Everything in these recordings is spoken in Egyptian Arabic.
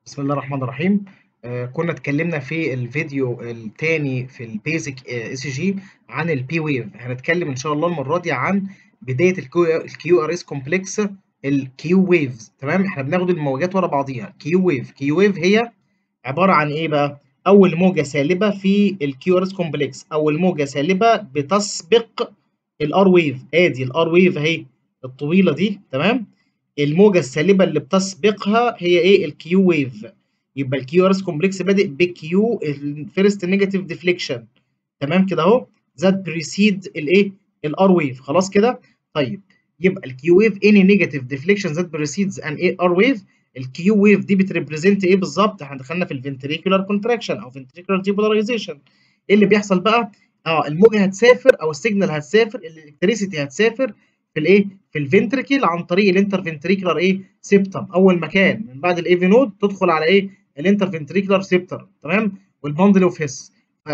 بسم الله الرحمن الرحيم آه كنا اتكلمنا في الفيديو الثاني في البيزك اي سي جي عن البي ويف هنتكلم ان شاء الله المره دي عن بدايه الكيو ار اس كومبلكس الكيو ويفز تمام احنا بناخد الموجات ورا بعضيها كيو ويف كيو ويف هي عباره عن ايه بقى اول موجه سالبه في الكيو ار اس كومبلكس اول موجه سالبه بتسبق الار ويف ادي الار ويف اهي الطويله دي تمام الموجه السالبه اللي بتسبقها هي ايه الكيو ويف يبقى الكيو ار اس كومبلكس بادئ بكيو الفيرست نيجاتيف ديفليكشن تمام كده اهو ذات بريسيد الايه الار ويف خلاص كده طيب يبقى الكيو ويف اني نيجاتيف ديفليكشن ذات بريسيدز ان ايه ار ويف الكيو ويف دي بتريبريزنت ايه بالظبط احنا دخلنا في الفنتريكولار كونتراكشن او فنتريكولار ديبولاريزيشن ايه اللي بيحصل بقى اه الموجه هتسافر او السيجنال هتسافر الالكتريسيتي هتسافر في الايه في الفنتريكل عن طريق الانترفنتريكولار ايه سيبتم اول مكان من بعد الايفي نود تدخل على ايه الانترفنتريكولار سيبتر تمام والباندل اوف هيس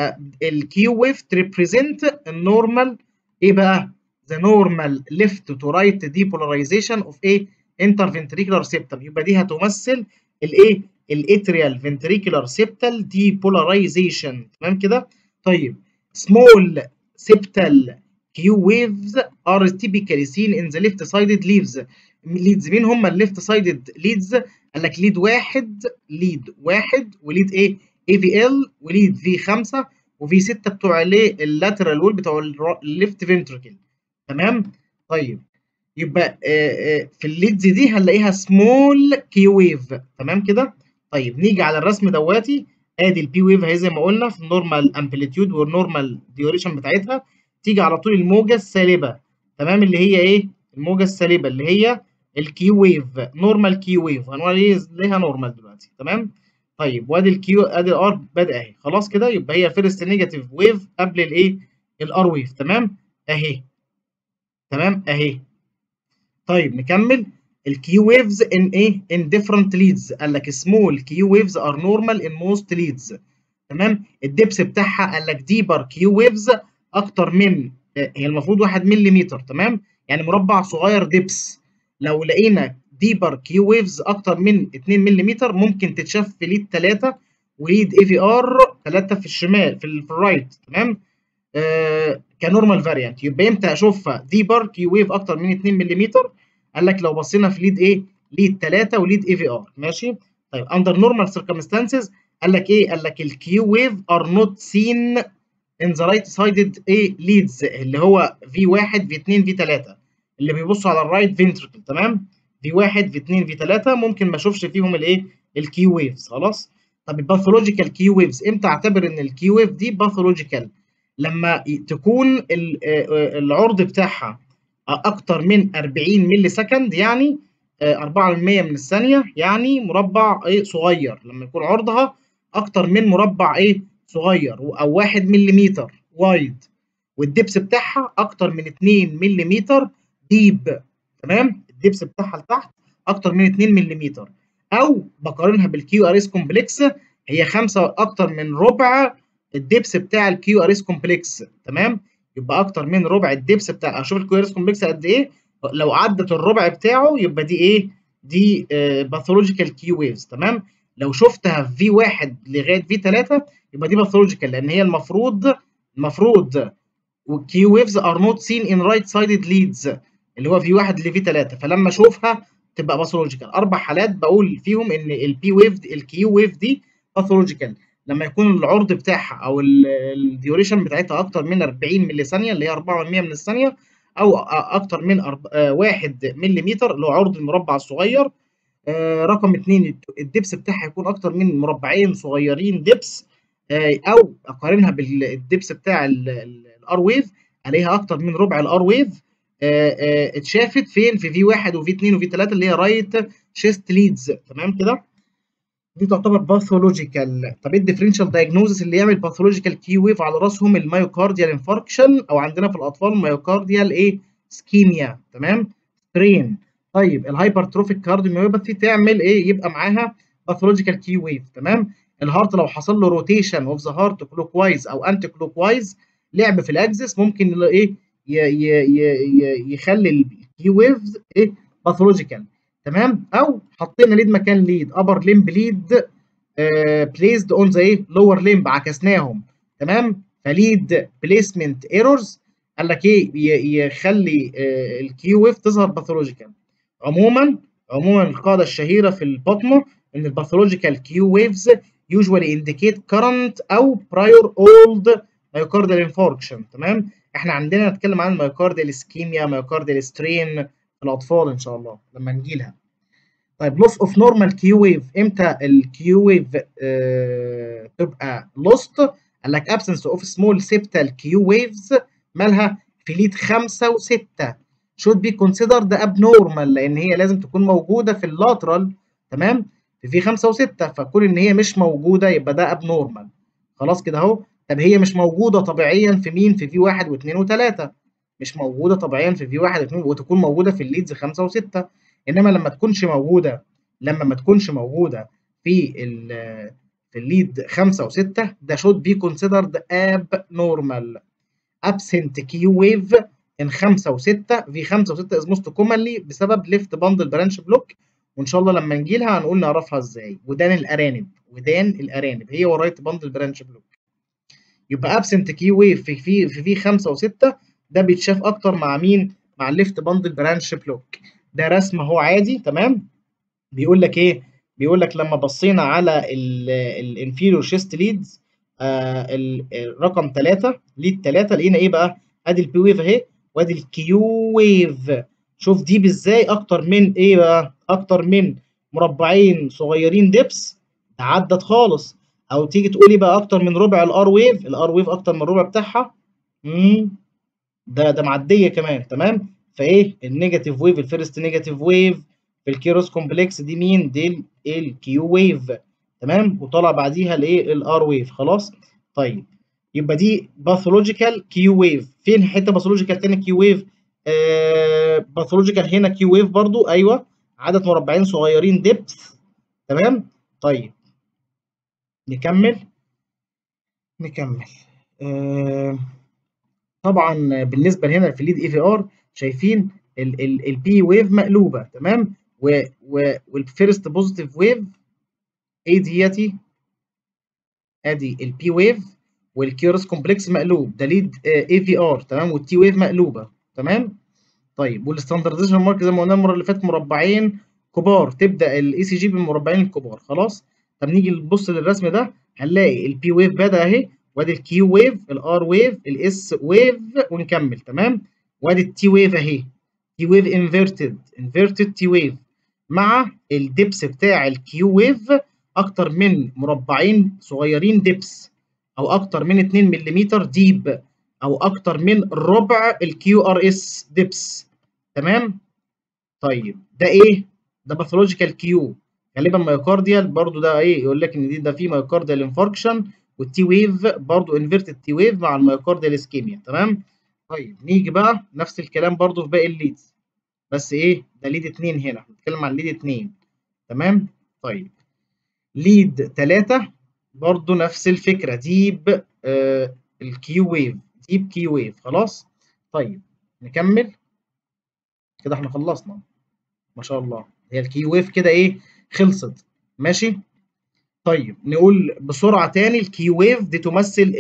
فالكيو ويف تريبريزنت النورمال ايه بقى ذا نورمال ليفت تو رايت ديبولاريزيشن اوف ايه انترفنتريكولار سيبتم يبقى دي هتمثل الايه الاتريال فنتريكولار سيبتال ديبولاريزيشن تمام كده طيب سمول سيبتال Q waves are typically seen in the left-sided leaves. leads مين هم الليفت سايدد leads؟ قال لك ليد واحد ليد واحد وليد ايه؟ AVL وليد في 5 وفي 6 بتوع الايه؟ اللاترال وول بتوع الليفت فنتركل تمام؟ طيب يبقى آآ آآ في الليدز دي هنلاقيها سمول كيو ويف تمام كده؟ طيب نيجي على الرسم دواتي ادي البي ويف اهي زي ما قلنا في النورمال امبليتيود والنورمال ديوريشن بتاعتها تيجي على طول الموجه السالبه تمام اللي هي ايه الموجه السالبه اللي هي الكيو ويف نورمال كيو ويف هنقول ايه ليها نورمال دلوقتي تمام طيب وادي الكيو ادي الار بادئه اهي خلاص كده يبقى هي فيرست نيجاتيف ويف قبل الايه الار ويف تمام اهي تمام اهي طيب نكمل الكيو ويفز ان ايه ان ديفرنت ليدز قال لك سمول كيو ويفز ار نورمال ان موست ليدز تمام الدبس بتاعها قال لك ديبر كيو ويفز اكتر من هي المفروض 1 ملم تمام يعني مربع صغير دبس لو لقينا ديبر كيو ويفز اكتر من 2 ملم ممكن تتشاف في ليد 3 وليد اي في ار 3 في الشمال في, في الرايت تمام آه كنورمال فاريانت يبقى امتى اشوفها ديبر كيو ويف اكتر من 2 ملم قال لك لو بصينا في ليد ايه ليد 3 وليد اي في ار ماشي طيب اندر نورمال سيركمستانسز قال لك ايه قال لك الكيو ويف ار نوت سين ان ذا رايت سايدد ايه ليدز اللي هو في 1 في 2 في 3 اللي بيبصوا على الرايت فنتركل تمام في 1 في 2 في 3 ممكن ما اشوفش فيهم الايه الكيو ويفز خلاص طب الباثولوجيكال كيو ويفز امتى اعتبر ان الكيو ويف دي باثولوجيكال لما تكون العرض بتاعها اكتر من 40 ملي سكند يعني 4% من الثانيه يعني مربع ايه صغير لما يكون عرضها اكتر من مربع ايه صغير او 1 ملم وايد والدبس بتاعها اكتر من 2 ملم ديب تمام الدبس بتاعها لتحت اكتر من 2 ملم او بقارنها بالكيو ار اس كومبلكس هي 5 اكتر من ربع الدبس بتاع الكيو ار اس كومبلكس تمام يبقى اكتر من ربع الدبس بتاع اشوف الكيو ار اس كومبلكس قد ايه لو عدت الربع بتاعه يبقى دي ايه دي باثولوجيكال كيو ويفز تمام لو شفتها في في 1 لغايه في 3 يبقى دي باثولوجيكال لان هي المفروض المفروض والكيو ويفز ار نوت سين ان رايت سايدد ليدز اللي هو في 1 لفي 3 فلما اشوفها تبقى باثولوجيكال اربع حالات بقول فيهم ان البي ويف الكيو ويف دي باثولوجيكال لما يكون العرض بتاعها او الديوريشن بتاعتها اكتر من 40 ملي ثانيه اللي هي 4% من الثانيه او اكتر من 1 ملم اللي هو عرض المربع الصغير آه رقم اثنين الدبس بتاعها يكون اكتر من مربعين صغيرين دبس آه او اقارنها بالدبس بتاع الار ويف عليها اكتر من ربع الار ويف آه اتشافت فين في في 1 وفي 2 وفي 3 اللي هي رايت شيست ليدز تمام كده دي تعتبر باثولوجيكال طب ايه الديفرنشال دايجنوزس اللي يعمل باثولوجيكال كيو ويف على راسهم المايوكارديال انفاركشن او عندنا في الاطفال مايوكارديال ايه سكيميا تمام سترين طيب الهايبرتروفيك كارديوميوباثي تعمل ايه يبقى معاها باثولوجيكال كيو ويف تمام الهارت لو حصل له روتيشن اوف ذا هارت كلوك وايز او انتي كلوك وايز لعب في الاكسس ممكن ايه يخلي الكيو ويفز ايه باثولوجيكال تمام او حطينا ليد مكان ليد ابر ليمب ليد بليسد اون ذا ايه لور ليمب عكسناهم تمام فليد بليسمنت ايرورز قال لك ايه يخلي الكيو ويف تظهر باثولوجيكال عموما عموما القاعده الشهيره في البطنه ان الباثولوجيكال كيو ويفز usually indicate current او prior old myocardial infarction تمام احنا عندنا نتكلم عن مايوكارديال اسكيميا مايوكارديال سترين في الاطفال ان شاء الله لما نجي لها طيب loss of normal Q wave امتى الكيو ويف اه تبقى lost قال لك absence of small septal Q waves مالها في ليد 5 و6 should be considered abnormal لان هي لازم تكون موجوده في اللاترال تمام في في 5 و6 فكون ان هي مش موجوده يبقى ده abnormal خلاص كده اهو طب هي مش موجوده طبيعيا في مين في في 1 و2 و3 مش موجوده طبيعيا في في 1 و2 وتكون موجوده في الليدز 5 و6 انما لما تكونش موجوده لما ما تكونش موجوده في ال في الليد 5 و6 ده should be considered abnormal absent Q wave in 5 و6 في 5 و6 is most commonly بسبب left bundle branch block وان شاء الله لما نجي لها هنقول نعرفها ازاي ودان الارانب ودان الارانب هي ورايت باندل برانش بلوك يبقى absent Q wave في في في في 5 و6 ده بيتشاف اكتر مع مين مع الليفت باندل برانش بلوك ده رسم اهو عادي تمام بيقول لك ايه بيقول لك لما بصينا على الانفيريور شيست ليدز آه الرقم 3 ليد 3 لقينا ايه بقى ادي البي ويف اهي وادي الكيو ويف شوف دي ازاي اكتر من ايه بقى اكتر من مربعين صغيرين ديبس ده عدت خالص او تيجي تقولي بقى اكتر من ربع الار ويف الار ويف اكتر من الربع بتاعها امم ده ده معديه كمان تمام فايه النيجاتيف ويف الفيرست نيجاتيف ويف في الكيروس كومبلكس دي مين دي الكيو ويف تمام وطلع بعديها الايه الار ويف خلاص طيب يبقى دي باثولوجيكال كيو ويف فين حته باثولوجيكال تاني كيو ويف آه باثولوجيكال هنا كيو ويف برضو ايوه عدد مربعين صغيرين ديبث تمام طيب نكمل نكمل آه طبعا بالنسبه هنا في الليد اي في ار شايفين البي ويف مقلوبه تمام والفيرست بوزيتيف ويف ايه ديتي ادي البي ويف والكيورس كومبلكس مقلوب ده ليد اي في ار تمام والتي ويف مقلوبه تمام طيب والستاندرديزيشن مارك زي ما قلنا المره اللي فاتت مربعين كبار تبدا الاي سي جي بالمربعين الكبار خلاص طب نيجي نبص للرسم ده هنلاقي البي ويف بدا اهي وادي الكيو ويف الار ويف الاس ويف ونكمل تمام وادي التي ويف اهي تي ويف انفيرتد انفيرتد تي ويف مع الدبس بتاع الكيو ويف اكتر من مربعين صغيرين دبس او اكتر من 2 ملم ديب او اكتر من ربع الكيو ار اس دبس تمام طيب ده ايه ده باثولوجيكال كيو غالبا مايوكارديال برضو ده ايه يقول لك ان دي ده في مايوكارديال انفاركشن والتي ويف برضو انفيرتد تي ويف مع المايوكارديال اسكيميا تمام طيب نيجي بقى نفس الكلام برضو في باقي الليدز بس ايه ده ليد 2 هنا بنتكلم عن ليد 2 تمام طيب ليد 3 برضو نفس الفكره ديب آه الكيو ويف ديب كيو ويف خلاص طيب نكمل كده احنا خلصنا ما شاء الله هي الكيو ويف كده ايه خلصت ماشي طيب نقول بسرعه تاني الكيو ويف دي تمثل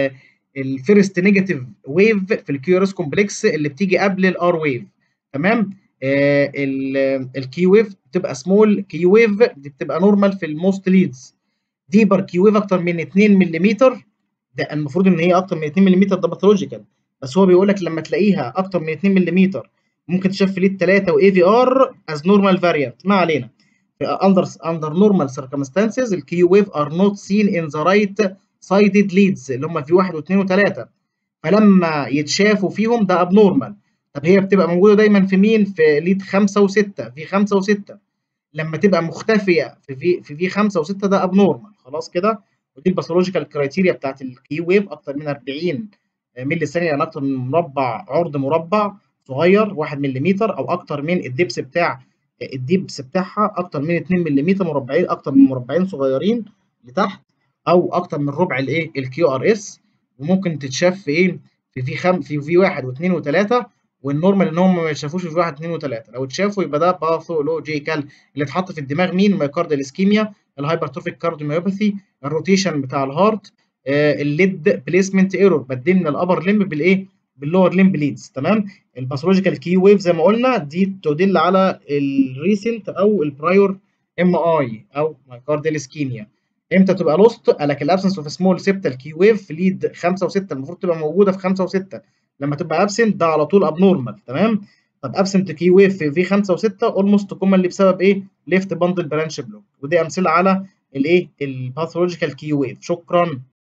الفيرست نيجاتيف ويف في الكيو ار اس كومبلكس اللي بتيجي قبل الار ويف تمام آه الكيو ويف بتبقى سمول كيو ويف دي بتبقى نورمال في الموست ليدز ديبر كيو ويف اكتر من 2 ملم ده المفروض ان هي اكتر من 2 ملم ده باثولوجيكال بس هو بيقول لك لما تلاقيها اكتر من 2 ملم ممكن تشاف في ليد 3 واي في ار از نورمال فاريانت ما علينا under under normal circumstances ال Q wave are not seen in the right sided leads اللي هم في 1 و2 و3 فلما يتشافوا فيهم ده abnormal طب هي بتبقى موجوده دايما في مين في ليد 5 و6 في 5 و6 لما تبقى مختفيه في في في, في 5 و6 ده abnormal خلاص كده ودي الباثولوجيكال كرايتيريا بتاعت الكيو ويف اكتر من 40 مللي ثانيه يعني اكتر من مربع عرض مربع صغير 1 ملم او اكتر من الدبس بتاع الدبس بتاعها اكتر من 2 ملم مربعين اكتر من مربعين صغيرين لتحت او اكتر من ربع الايه الكيو ار اس وممكن تتشاف في ايه في في خم في في 1 و2 و3 والنورمال ان هم ما يتشافوش في 1 2 و3 لو اتشافوا يبقى ده باثولوجيكال اللي اتحط في الدماغ مين الميوكارديال اسكيميا الهايبرتروفيك كارديوميوباثي الروتيشن بتاع الهارت آه الليد بليسمنت ايرور بدلنا الابر ليمب بالايه باللور ليمب ليدز تمام الباثولوجيكال كي ويف زي ما قلنا دي تدل على الريسنت او البرايور ام اي او مايكارديال اسكيميا امتى تبقى لوست قال لك الابسنس اوف سمول سيبتال كي ويف في ليد 5 و6 المفروض تبقى موجوده في 5 و6 لما تبقى ابسنت ده على طول ابنورمال تمام طب ابسنت كي ويف في في 5 و6 اولموست كومنلي بسبب ايه ليفت باندل برانش بلوك ودي امثله على الايه الباثولوجيكال كي ويف شكرا